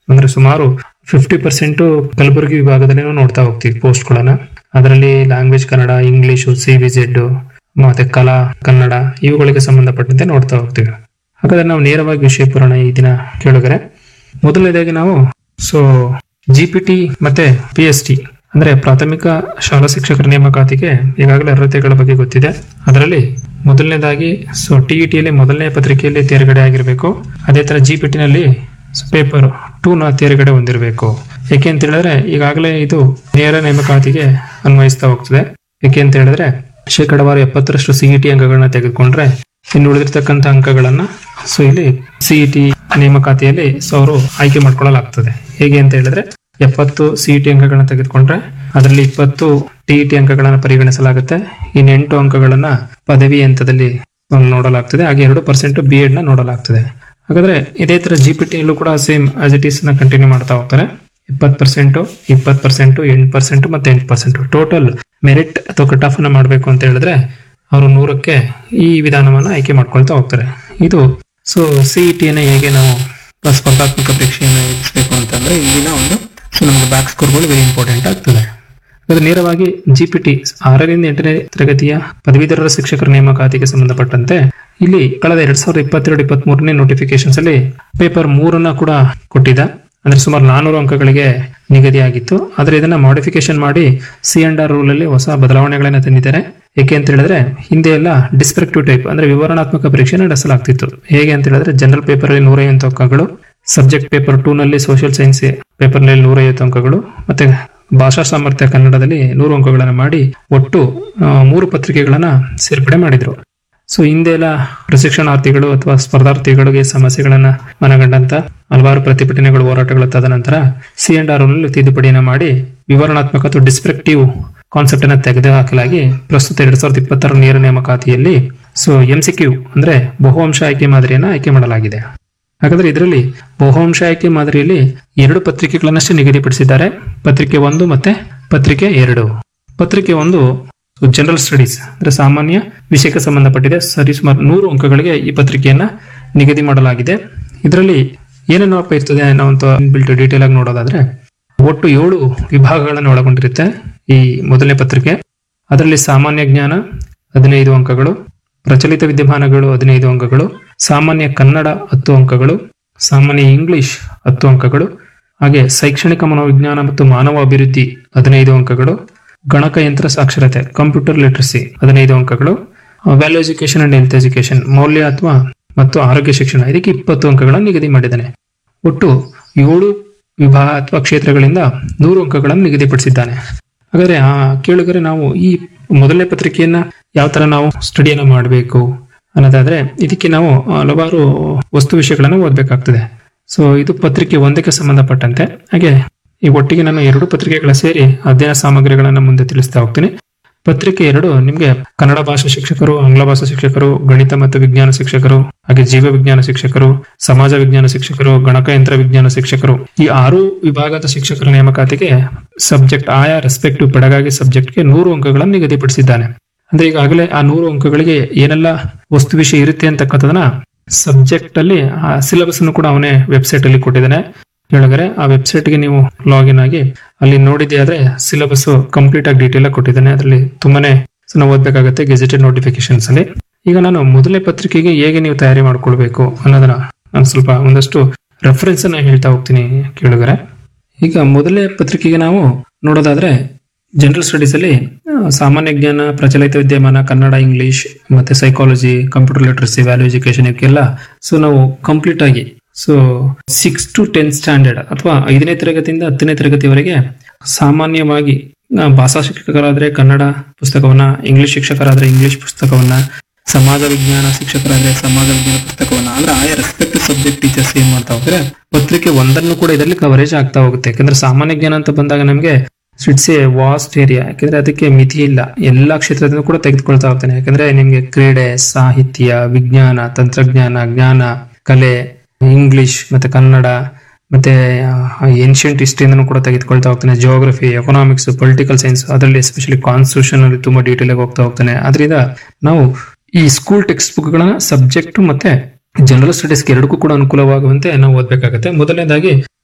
ಅಂದ್ರೆ ಸುಮಾರು fifty percent Kalaburagi ವಿಭಾಗದಲ್ಲಿ ನಾವು ನೋಡ್ತಾ ಹೋಗ್ತೀವಿ ಪೋಸ್ಟ್ಗಳನ್ನ ಅದರಲ್ಲಿ language Kannada English C B Z ಮತ್ತೆ ಕಲಾ ಕನ್ನಡ ಇವುಗಳಿಗೆ ಸಂಬಂಧಪಟ್ಟಂತೆ ನೋಡ್ತಾ ಹೋಗ್ತೀವಿ ಹಾಗಾದ್ರೆ ನಾವು ನೇರವಾಗಿ ವಿಷಯ ಪುರಾಣ ಈ ದಿನ ಕೇಳಿದರೆ ಮೊದಲನೇದಾಗಿ ನಾವು ಸೊ ಜಿ ಪಿ ಟಿ ಮತ್ತೆ ಪಿ ಎಸ್ ಟಿ ಅಂದ್ರೆ ಪ್ರಾಥಮಿಕ ಶಾಲಾ ಶಿಕ್ಷಕರ ನೇಮಕಾತಿಗೆ ಈಗಾಗಲೇ ಅರ್ಹತೆಗಳ ಬಗ್ಗೆ ಗೊತ್ತಿದೆ ಅದರಲ್ಲಿ ಮೊದಲನೇದಾಗಿ ಸೊ ಟಿ ಇ ಟಿಯಲ್ಲಿ ಮೊದಲನೇ ಪತ್ರಿಕೆಯಲ್ಲಿ ತೇರ್ಗಡೆ ಆಗಿರಬೇಕು ಅದೇ ತರ ಜಿ ಪಿ ಟಿನಲ್ಲಿ ಪೇಪರ್ ಟೂ ನ ತೇರ್ಗಡೆ ಹೊಂದಿರಬೇಕು ಏಕೆ ಅಂತ ಹೇಳಿದ್ರೆ ಈಗಾಗಲೇ ಇದು ನೇರ ನೇಮಕಾತಿಗೆ ಅನ್ವಯಿಸ್ತಾ ಹೋಗ್ತದೆ ಏಕೆ ಅಂತ ಹೇಳಿದ್ರೆ ಶೇಕಡವಾರು ಎಪ್ಪತ್ತರಷ್ಟು ಸಿಇಟಿ ಅಂಕಗಳನ್ನ ತೆಗೆದುಕೊಂಡ್ರೆ ಇನ್ನು ಉಳಿದಿರ್ತಕ್ಕಂಥ ಅಂಕಗಳನ್ನ ಸೊ ಇಲ್ಲಿ ಸಿಇಟಿ ನೇಮಕಾತಿಯಲ್ಲಿ ಸೊ ಅವರು ಆಯ್ಕೆ ಮಾಡ್ಕೊಳ್ಳಲಾಗ್ತದೆ ಹೇಗೆ ಅಂತ ಹೇಳಿದ್ರೆ ಎಪ್ಪತ್ತು ಸಿಇಟಿ ಅಂಕಗಳನ್ನ ತೆಗೆದುಕೊಂಡ್ರೆ ಅದರಲ್ಲಿ ಇಪ್ಪತ್ತು ಟಿಇಟಿ ಅಂಕಗಳನ್ನ ಪರಿಗಣಿಸಲಾಗುತ್ತೆ ಇನ್ನು ಎಂಟು ಅಂಕಗಳನ್ನ ಪದವಿ ಹಂತದಲ್ಲಿ ನೋಡಲಾಗ್ತದೆ ಹಾಗೆ ಎರಡು ಪರ್ಸೆಂಟ್ ಬಿ ಎಡ್ ನ ನೋಡಲಾಗ್ತದೆ ಹಾಗಾದ್ರೆ ಇದೇ ತರ ಜಿ ಪಿ ಟಿಯಲ್ಲೂ ಕೂಡ ಸೇಮ್ ಆಸ್ ಇಟ್ ಈಸ್ ನ ಕಂಟಿನ್ಯೂ ಮಾಡ್ತಾ ಹೋಗ್ತಾರೆ ಇಪ್ಪತ್ತು ಪರ್ಸೆಂಟ್ ಇಪ್ಪತ್ತು ಪರ್ಸೆಂಟ್ ಎಂಟು ಪರ್ಸೆಂಟ್ ಮತ್ತೆ ಎಂಟು ಪರ್ಸೆಂಟ್ ಟೋಟಲ್ ಮೆರಿಟ್ ಅಥವಾ ಕಟ್ ಆಫ್ ಅನ್ನ ಮಾಡಬೇಕು ಅಂತ ಹೇಳಿದ್ರೆ ಅವರು ನೂರಕ್ಕೆ ಈ ವಿಧಾನವನ್ನ ಆಯ್ಕೆ ಮಾಡ್ಕೊಳ್ತಾ ಹೋಗ್ತಾರೆ ಇದು ಸೊ ಸಿಇಟಿಯನ್ನು ಹೇಗೆ ನಾವು ಸ್ಪರ್ಧಾತ್ಮಕ ಪರೀಕ್ಷೆಯನ್ನು ಎದುರಿಸಬೇಕು ಅಂತಂದ್ರೆ ಇಲ್ಲಿನ ಒಂದು ಸೊ ನಮಗೆ ಬ್ಯಾಕ್ ಸ್ಕೋರ್ಗಳು ವೆರಿ ಇಂಪಾರ್ಟೆಂಟ್ ಆಗ್ತದೆ ಅದು ನೇರವಾಗಿ ಜಿ ಪಿ ಟಿ ಆರರಿಂದ ಎಂಟನೇ ತರಗತಿಯ ಪದವೀಧರರ ಶಿಕ್ಷಕರ ನೇಮಕಾತಿಗೆ ಸಂಬಂಧಪಟ್ಟಂತೆ ಇಲ್ಲಿ ಕಳೆದ ಎರಡ್ ಸಾವಿರದ ಇಪ್ಪತ್ತೆರಡು ಇಪ್ಪತ್ತ್ ಮೂರನೇ ನೋಟಿಫಿಕೇಶನ್ಸ್ ಅಲ್ಲಿ ಪೇಪರ್ ಮೂರನ್ನ ಕೂಡ ಕೊಟ್ಟಿದ್ದ ಅಂದ್ರೆ ಸುಮಾರು ನಾನೂರು ಅಂಕಗಳಿಗೆ ನಿಗದಿಯಾಗಿತ್ತು ಆದ್ರೆ ಇದನ್ನ ಮಾಡಿಫಿಕೇಶನ್ ಮಾಡಿ ಸಿ ಅಂಡ್ ಆರ್ ರೂಲ್ ಅಲ್ಲಿ ಹೊಸ ಬದಲಾವಣೆಗಳನ್ನ ತಂದಿದ್ದಾರೆ ಏಕೆ ಅಂತ ಹೇಳಿದ್ರೆ ಹಿಂದೆ ಎಲ್ಲ ಡಿಸ್ಕ್ರಿಪ್ಟಿವ್ ಟೈಪ್ ಅಂದ್ರೆ ವಿವರಣಾತ್ಮಕ ಪರೀಕ್ಷೆ ನಡೆಸಲಾಗ್ತಿತ್ತು ಹೇಗೆ ಅಂತ ಹೇಳಿದ್ರೆ ಜನರಲ್ ಪೇಪರ್ ಅಲ್ಲಿ ನೂರೈವತ್ತು ಅಂಕಗಳು ಸಬ್ಜೆಕ್ಟ್ ಪೇಪರ್ ಟೂ ನಲ್ಲಿ ಸೋಷಿಯಲ್ ಸೈನ್ಸ್ ಪೇಪರ್ ನಲ್ಲಿ ನೂರೈವತ್ತು ಅಂಕಗಳು ಮತ್ತೆ ಭಾಷಾ ಸಾಮರ್ಥ್ಯ ಕನ್ನಡದಲ್ಲಿ ನೂರು ಅಂಕಗಳನ್ನ ಮಾಡಿ ಒಟ್ಟು ಆ, ಮೂರು ಪತ್ರಿಕೆಗಳನ್ನ ಸೇರ್ಪಡೆ ಮಾಡಿದ್ರು ಸೊ ಹಿಂದೆ ಎಲ್ಲ ಪ್ರಶಿಕ್ಷಣಾರ್ಥಿಗಳು ಅಥವಾ ಸ್ಪರ್ಧಾರ್ಥಿಗಳಿಗೆ ಸಮಸ್ಯೆಗಳನ್ನ ಮನಗಂಡಂತ ಹಲವಾರು ಪ್ರತಿಭಟನೆಗಳು ಹೋರಾಟಗಳು ತದನಂತರ ಸಿ ಅಂಡ್ ಆರ್ ನಲ್ಲಿ ತಿದ್ದುಪಡಿಯನ್ನ ಮಾಡಿ ವಿವರಣಾತ್ಮಕ ಅಥವಾ ಡಿಸ್ಕ್ರಿಪ್ಟಿವ್ ಕಾನ್ಸೆಪ್ಟ್ ಅನ್ನ ತೆಗೆದುಹಾಕಲಾಗಿ ಪ್ರಸ್ತುತ ಎರಡ್ ಸಾವಿರದ ಇಪ್ಪತ್ತರ ನೇರ ನೇಮಕಾತಿಯಲ್ಲಿ ಸೊ ಎಂಸಿಕ್ಯೂ ಅಂದ್ರೆ ಬಹುವಂಶ ಆಯ್ಕೆ ಮಾದರಿಯನ್ನ ಆಯ್ಕೆ ಮಾಡಲಾಗಿದೆ ಹಾಗಾದ್ರೆ ಇದರಲ್ಲಿ ಬಹುವಂಶ ಆಯ್ಕೆ ಮಾದರಿಯಲ್ಲಿ ಎರಡು ಪತ್ರಿಕೆಗಳನ್ನಷ್ಟೇ ನಿಗದಿಪಡಿಸಿದ್ದಾರೆ ಪತ್ರಿಕೆ ಒಂದು ಮತ್ತೆ ಪತ್ರಿಕೆ ಎರಡು ಪತ್ರಿಕೆ ಒಂದು ಜನರಲ್ ಸ್ಟಡೀಸ್ ಅಂದ್ರೆ ಸಾಮಾನ್ಯ ವಿಷಯಕ್ಕೆ ಸಂಬಂಧಪಟ್ಟಿದೆ ಸರಿಸುಮಾರು ನೂರು ಅಂಕಗಳಿಗೆ ಈ ಪತ್ರಿಕೆಯನ್ನ ನಿಗದಿ ಮಾಡಲಾಗಿದೆ ಇದರಲ್ಲಿ ಏನೇನಪ್ಪ ಇರ್ತದೆ ನಾವು ಬಿಲ್ಟ್ ಡೀಟೇಲ್ ಆಗಿ ನೋಡೋದಾದ್ರೆ ಒಟ್ಟು ಏಳು ವಿಭಾಗಗಳನ್ನು ಒಳಗೊಂಡಿರುತ್ತೆ ಈ ಮೊದಲನೇ ಪತ್ರಿಕೆ ಅದರಲ್ಲಿ ಸಾಮಾನ್ಯ ಜ್ಞಾನ ಹದಿನೈದು ಅಂಕಗಳು ಪ್ರಚಲಿತ ವಿದ್ಯಮಾನಗಳು ಹದಿನೈದು ಅಂಕಗಳು ಸಾಮಾನ್ಯ ಕನ್ನಡ ಹತ್ತು ಅಂಕಗಳು ಸಾಮಾನ್ಯ ಇಂಗ್ಲಿಷ್ ಹತ್ತು ಅಂಕಗಳು ಹಾಗೆ ಶೈಕ್ಷಣಿಕ ಮನೋವಿಜ್ಞಾನ ಮತ್ತು ಮಾನವ ಅಭಿವೃದ್ಧಿ ಹದಿನೈದು ಅಂಕಗಳು ಗಣಕಯಂತ್ರ ಸಾಕ್ಷರತೆ ಕಂಪ್ಯೂಟರ್ ಲಿಟ್ರಸಿ ಹದಿನೈದು ಅಂಕಗಳು value education and health education ಮೌಲ್ಯ ಅಥವಾ ಮತ್ತು ಆರೋಗ್ಯ ಶಿಕ್ಷಣ ಇದಕ್ಕೆ ಇಪ್ಪತ್ತು ಅಂಕಗಳನ್ನು ನಿಗದಿ ಮಾಡಿದ್ದಾನೆ ಒಟ್ಟು ಏಳು ವಿಭಾಗ ಅಥವಾ ಕ್ಷೇತ್ರಗಳಿಂದ ನೂರು ಅಂಕಗಳನ್ನು ನಿಗದಿಪಡಿಸಿದ್ದಾನೆ ಹಾಗಾದ್ರೆ ಆ ಕೇಳಿದರೆ ನಾವು ಈ ಮೊದಲನೇ ಪತ್ರಿಕೆಯನ್ನ ಯಾವ ತರ ನಾವು ಸ್ಟಡಿಯನ್ನ ಮಾಡಬೇಕು ಅನ್ನೋದಾದ್ರೆ ಇದಕ್ಕೆ ನಾವು ಹಲವಾರು ವಸ್ತು ವಿಷಯಗಳನ್ನು ಓದಬೇಕಾಗ್ತದೆ ಸೊ ಇದು ಪತ್ರಿಕೆ ಒಂದಕ್ಕೆ ಸಂಬಂಧಪಟ್ಟಂತೆ ಹಾಗೆ ಈ ಒಟ್ಟಿಗೆ ನಾನು ಎರಡು ಪತ್ರಿಕೆಗಳ ಸೇರಿ ಅಧ್ಯಯನ ಸಾಮಗ್ರಿಗಳನ್ನ ಮುಂದೆ ತಿಳಿಸ್ತಾ ಹೋಗ್ತೀನಿ ಪತ್ರಿಕೆ ಎರಡು ನಿಮ್ಗೆ ಕನ್ನಡ ಭಾಷಾ ಶಿಕ್ಷಕರು ಆಂಗ್ಲ ಭಾಷಾ ಶಿಕ್ಷಕರು ಗಣಿತ ಮತ್ತು ವಿಜ್ಞಾನ ಶಿಕ್ಷಕರು ಹಾಗೆ ಜೀವ ವಿಜ್ಞಾನ ಶಿಕ್ಷಕರು ಸಮಾಜ ವಿಜ್ಞಾನ ಶಿಕ್ಷಕರು ಗಣಕಯಂತ್ರ ವಿಜ್ಞಾನ ಶಿಕ್ಷಕರು ಈ ಆರು ವಿಭಾಗದ ಶಿಕ್ಷಕರ ನೇಮಕಾತಿಗೆ ಸಬ್ಜೆಕ್ಟ್ ಆಯಾ ರೆಸ್ಪೆಕ್ಟಿವ್ ಪೆಡಗಾಗಿ ಸಬ್ಜೆಕ್ಟ್ಗೆ ನೂರು ಅಂಕಗಳನ್ನು ನಿಗದಿಪಡಿಸಿದ್ದಾನೆ ಅಂದ್ರೆ ಈಗಾಗಲೇ ಆ ನೂರು ಅಂಕಗಳಿಗೆ ಏನೆಲ್ಲ ವಸ್ತು ವಿಷಯ ಇರುತ್ತೆ ಅಂತಕ್ಕಂಥದನ್ನ ಸಬ್ಜೆಕ್ಟ್ ಅಲ್ಲಿ ಆ ಸಿಲೆಬಸ್ ಅನ್ನು ಕೂಡ ಅವನೇ ವೆಬ್ಸೈಟ್ ಅಲ್ಲಿ ಕೊಟ್ಟಿದ್ದಾನೆ ಹೇಳಿದ್ರೆ ಆ ವೆಬ್ಸೈಟ್ ಗೆ ನೀವು ಲಾಗಿನ್ ಆಗಿ ಅಲ್ಲಿ ನೋಡಿದ್ದೆ ಆದ್ರೆ ಸಿಲೆಬಸ್ ಕಂಪ್ಲೀಟ್ ಆಗಿ ಡೀಟೇಲ್ ಆಗಿ ಕೊಟ್ಟಿದ್ದಾನೆ ಅದರಲ್ಲಿ ತುಂಬಾನೇ ನಾವು ಓದ್ಬೇಕಾಗತ್ತೆ ಗೆಜೆಟೆಡ್ ನೋಟಿಫಿಕೇಶನ್ಸ್ ಅಲ್ಲಿ ಈಗ ನಾನು ಮೊದಲನೇ ಪತ್ರಿಕೆಗೆ ಹೇಗೆ ನೀವು ತಯಾರಿ ಮಾಡ್ಕೊಳ್ಬೇಕು ಅನ್ನೋದನ್ನ ನಾನು ಸ್ವಲ್ಪ ಒಂದಷ್ಟು ರೆಫರೆನ್ಸ್ ಅನ್ನ ಹೇಳ್ತಾ ಹೋಗ್ತೀನಿ ಕೇಳಿದರೆ ಈಗ ಮೊದಲನೇ ಪತ್ರಿಕೆಗೆ ನಾವು ನೋಡೋದಾದ್ರೆ ಜನರಲ್ ಸ್ಟಡೀಸ್ ಅಲ್ಲಿ ಆ, ಸಾಮಾನ್ಯ ಜ್ಞಾನ ಪ್ರಚಲಿತ ವಿದ್ಯಮಾನ ಕನ್ನಡ ಇಂಗ್ಲಿಷ್ ಮತ್ತೆ psychology computer literacy value education ಇವಕ್ಕೆಲ್ಲ ಸೊ ನಾವು ಕಂಪ್ಲೀಟ್ ಆಗಿ so six to ten standard ಅಥವಾ ಐದನೇ ತರಗತಿಯಿಂದ ಹತ್ತನೇ ತರಗತಿವರೆಗೆ ಸಾಮಾನ್ಯವಾಗಿ ಆ, ಭಾಷಾ ಶಿಕ್ಷಕರಾದ್ರೆ ಕನ್ನಡ ಪುಸ್ತಕವನ್ನ ಇಂಗ್ಲಿಷ್ ಶಿಕ್ಷಕರಾದ್ರೆ ಇಂಗ್ಲಿಷ್ ಪುಸ್ತಕವನ್ನ ಸಮಾಜ ವಿಜ್ಞಾನ ಶಿಕ್ಷಕರಾದ್ರೆ ಸಮಾಜ ವಿಜ್ಞಾನ ಪುಸ್ತಕವನ್ನ ಅಂದ್ರೆ ಆಯಾ ರೆಸ್ಪೆಕ್ಟ್ ಸಬ್ಜೆಕ್ಟ್ ಟೀಚರ್ಸ್ ಏನ್ ಮಾಡ್ತಾ ಹೋದ್ರೆ ಪತ್ರಿಕೆ ಒಂದನ್ನು ಕೂಡ ಇದರಲ್ಲಿ ಕವರೇಜ್ ಆಗ್ತಾ ಹೋಗುತ್ತೆ ಯಾಕಂದ್ರೆ ಸಾಮಾನ್ಯ ಜ್ಞಾನ ಅಂತ ಬಂದಾಗ ನಮಗೆ ಇಟ್ಸ್ ಎ ವಾಸ್ಟ್ ಏರಿಯಾ ಯಾಕಂದ್ರೆ ಅದಕ್ಕೆ ಮಿತಿ ಇಲ್ಲ ಎಲ್ಲಾ ಕ್ಷೇತ್ರದಿಂದ ಕೂಡ ತೆಗೆದುಕೊಳ್ತಾ ಹೋಗ್ತಾನೆ ಯಾಕಂದ್ರೆ ನಿಮ್ಗೆ ಕ್ರೀಡೆ ಸಾಹಿತ್ಯ ವಿಜ್ಞಾನ ತಂತ್ರಜ್ಞಾನ ಜ್ಞಾನ ಕಲೆ ಇಂಗ್ಲಿಷ್ ಮತ್ತೆ ಕನ್ನಡ ಮತ್ತೆ ಏನ್ಷಿಯಂಟ್ ಹಿಸ್ಟ್ರಿಯಿಂದನೂ ಕೂಡ ತೆಗೆದುಕೊಳ್ತಾ ಹೋಗ್ತಾನೆ ಜಿಯೋಗ್ರಫಿ ಎಕನಾಮಿಕ್ಸ್ ಪೊಲಿಟಿಕಲ್ ಸೈನ್ಸ್ ಅದರಲ್ಲಿ ಎಸ್ಪೆಷಲಿ ಕಾನ್ಸ್ಟಿಟ್ಯೂಷನ್ ಅಲ್ಲಿ ತುಂಬಾ ಡೀಟೇಲ್ ಆಗಿ ಹೋಗ್ತಾ ಹೋಗ್ತಾನೆ ಅದರಿಂದ ನಾವು ಈ ಸ್ಕೂಲ್ ಟೆಕ್ಸ್ಟ್ ಬುಕ್ ಗಳನ್ನ ಸಬ್ಜೆಕ್ಟ್ ಮತ್ತೆ ಜನರಲ್ ಸ್ಟಡೀಸ್ಗೆ ಎರಡಕ್ಕೂ ಕೂಡ ಅನುಕೂಲವಾಗುವಂತೆ ನಾವು ಓದ್ಬೇಕಾಗತ್ತೆ ಮೊದಲನೇದಾಗಿ